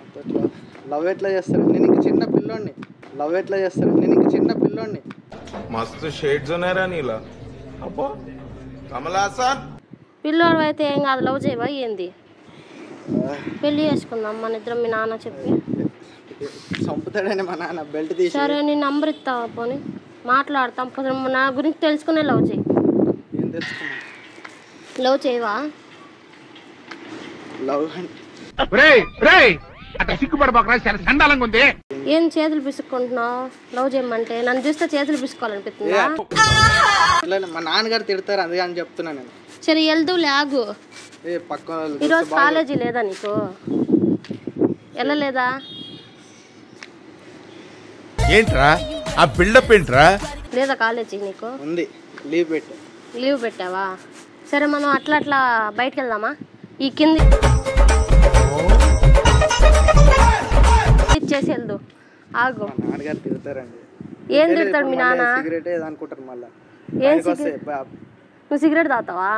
ఎట్లా లవ్ ఎట్లా చేస్తాడు నేను ఇంక చిన్న పిల్లోడిని లవ్ ఎట్లా చేస్తాడు నేను ఇంక చిన్న పిల్లోడిని मस्त शेड जो नाही राणीला अप्पा कमला असा పిల్లోడు అయితే ఏం కాదు లవ్ చేయవా ఏంది పెళ్లి చేసుకుందాం మన ఇద్దరం మీ నాన్న చెప్పి చంపుతాడని మా నాన్న బెల్ట్ తీసి సరే నీ నంబర్ ఇస్తావా పోనీ మాట్లాడతాం కొంచెం నా గురించి తెలుసుకునే లవ్ చేయి ఏం తెలుసుకున్నా లవ్ చేయవా లవ్ ఏం చేతులు పిసుక్కుంటున్నావు లవ్ చేయమంటే నన్ను చూస్తే చేతులు పిసుకోవాలనిపిస్తుందా ఇట్లా మా నాన్నగారు తిడతారు అందుకే అని చెప్తున్నా నేను సరే వెళ్తూ లాగు ఏ పక్క వాళ్ళు ఈరోజు కాలేజీ లేదా నీకు వెళ్ళలేదా ఏంట్రా ఆ బిల్డప్ ఏంట్రా లేదా కాలేజీ నీకు ఉంది లీవ్ పెట్టు లీవ్ పెట్టావా సరే మనం అట్లా అట్లా బయటకు వెళ్దామా ఈ కింది ఇచ్చేసి వెళ్దు ఆగు మా నాన్నగారు తిడతారండి ఏం తిడతాడు మీ నాన్న సిగరెట్ ఏదో అనుకుంటారు మళ్ళా ఏం బయటకు వస్తే బా- నువ్వు సిగరెట్ తాగుతావా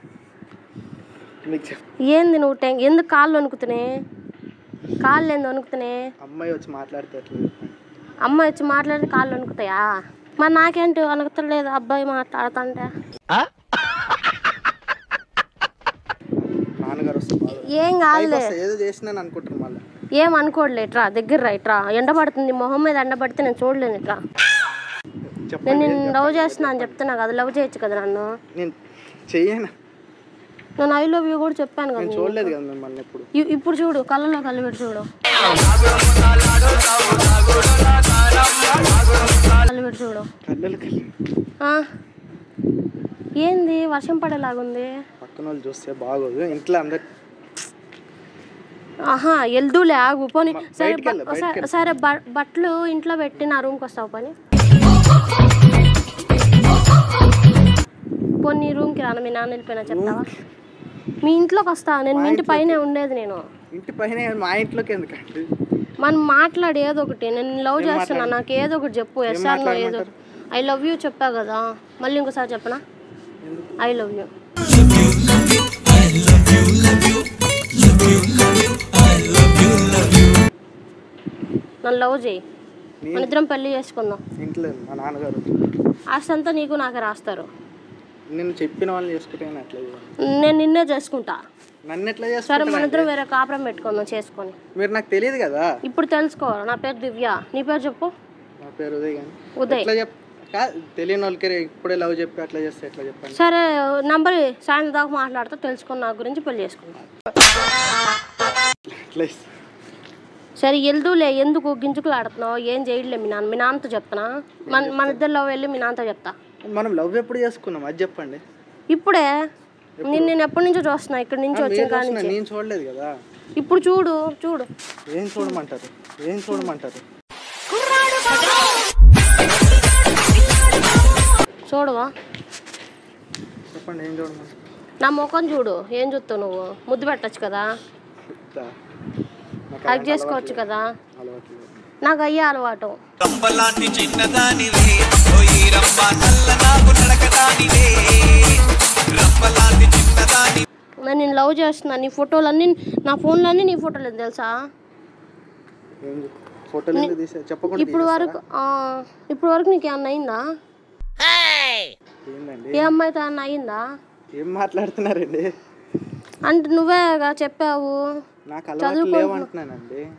మీకు చెప్ ఏంది నువ్వు టెం ఎందుకు కాళ్ళు వణుకుతున్నాయి కాళ్ళు ఏంది వణుకుతున్నాయి అమ్మాయి వచ్చి మాట్లాడితే ఎట్లా చెప్పండి అమ్మ వచ్చి మాట్లాడితే కాళ్ళు వణుకుతాయా మరి నాకేంటి వణుకుతలేదు అబ్బాయి మాట్లాడుతుంటే నాన్నగారు వస్తే బాగా ఏం పైకి కాదులే వస్తే ఏదో చేసినాను అనుకుంటారు మళ్ళీ ఏం అనుకోడలే ఇట్రా దగ్గర రా ఇట్రా ఎండ పడుతుంది మొహం మీద ఎండ పడితే నేను చూడలేను ఇట్రా నేను చెప్పండి నిన్ను లవ్ చేస్తున్నా అని చెప్తున్నా కదా లవ్ చేయొచ్చు కదా నన్ను నేను చెయ్యను నేను ఐ లవ్ యూ కూడా చెప్పాను కదా నేను చూడలేదు కదా మిమ్మల్ని ఎప్పుడు ఇ- ఇప్పుడు చూడు కళ్ళలో కళ్ళు పెట్టి చూడు కళ్ళు పెట్టి చూడు కళ్ళలు కళ్ళు ఆ. ఏంది వర్షం పడేలాగుంది పక్కన వాళ్ళు చూస్తే బాగోదు ఇంట్లో అందరు ఆహా ఎల్దులే ఆగు పోనీ సరే బయటికి వెళ్ళు, బ- బయటికి సరే- సరే బ- బట్టలు ఇంట్లో పెట్టి నా రూమ్కి వస్తావు పని పోనీ రూమ్కి రాను మీ నాన్న వెళ్ళిపోయినా చెప్తావా మీ ఇంట్లోకి వస్తా నేను మీ ఇంటి పైనే ఉండేది నేను ఇంటి పైన మా ఇంట్లోకి ఎందుకండి మనం మాట్లాడి ఏదో ఒకటి నేను లవ్ చేస్తున్నా నాకు ఏదో ఒకటి చెప్పు ఎస్ఆర్ నో ఏదో ఐ లవ్ యూ చెప్పా కదా మళ్ళీ ఇంకోసారి చెప్పనా ఐ లవ్ యూ నన్ను లవ్ చేయి మన ఇద్దరం పెళ్లి చేసుకుందాం ఇంట్లో మా నాన్నగారు ఆస్తి అంతా నీకు నాకే రాస్తారు నేను చెప్పిన వాళ్ళని చేసుకుంటే నేను అట్లా చేయను. నేను నిన్నే చేసుకుంటా నన్ను ఎట్లా సరే చేసుకుంటారు మన ఇద్దరం వేరే కాపురం పెట్టుకుందాం చేసుకొని మీరు నాకు తెలియదు కదా ఇప్పుడు తెలుసుకో నా పేరు దివ్య నీ పేరు చెప్పు నా పేరు ఉదయ్ కానీ ఉదయ్ ఎట్లా చెప్ కా- తెలియని వాళ్ళకి ఇప్పుడే లవ్ చెప్పి అట్లా చేస్తే ఎట్లా చెప్పండి సరే నంబర్ సాయంత్రం దాకా మాట్లాడుతూ తెలుసుకుని నా గురించి పెళ్లి చేసుకుంటా ఎట్లా ఇస్తా? సరే వెళ్దూలే ఎందుకు గింజుకులు ఆడుతున్నావు ఏం చేయట్లే మీ నాన్న మీ నాన్నతో చెప్తానా మన మన ఇద్దరిలో వెళ్ళి మీ నాన్నతో చెప్తా మనం లవ్ ఎప్పుడు చేసుకున్నాం అది చెప్పండి ఇప్పుడే నేను నేను ఎప్పటి నుంచో చూస్తున్నా ఇక్కడి నుంచి వచ్చిన మీరు కాడి చూస్తున్నా, నుంచి నేను చూడలేదు కదా ఇప్పుడు చూడు చూడు ఏం చూడమంటారు ఏం చూడమంటారు చూడవా చెప్పండి ఏం చూడమంటారు నా ముఖం చూడు ఏం చూస్తావు నువ్వు ముద్దు పెట్టచ్చు కదా చెప్తా. నాకు హక్ చేసుకోవచ్చు కదా అలవాటు లేదు. నాకు అయ్యే అలవాటు రంబలాంటి చిన్నదానివే ఓయి రంబ నల్ల నాకు నడకదానివే రంబలాంటి చిన్నదాని నేను నేను లవ్ చేస్తున్నా నీ ఫోటోలన్నీ నా ఫోన్లన్నీ నీ ఫోటోలు తెలుసా ఏం చెప్- ఫోటోలు ఎందుకు తీసా చెప్పకుండా ఇప్పుడు వరకు ఆ, ఇప్పుడు వరకు నీకు ఏమన్నా అయిందా తీసేస్తారా? ఏందండి ఏ అమ్మాయితో ఏమన్నా అయిందా ఏం మాట్లాడుతున్నారండి అంటే నువ్వేగా చెప్పావు నాకు అలవాటు లేవంటున్నానండి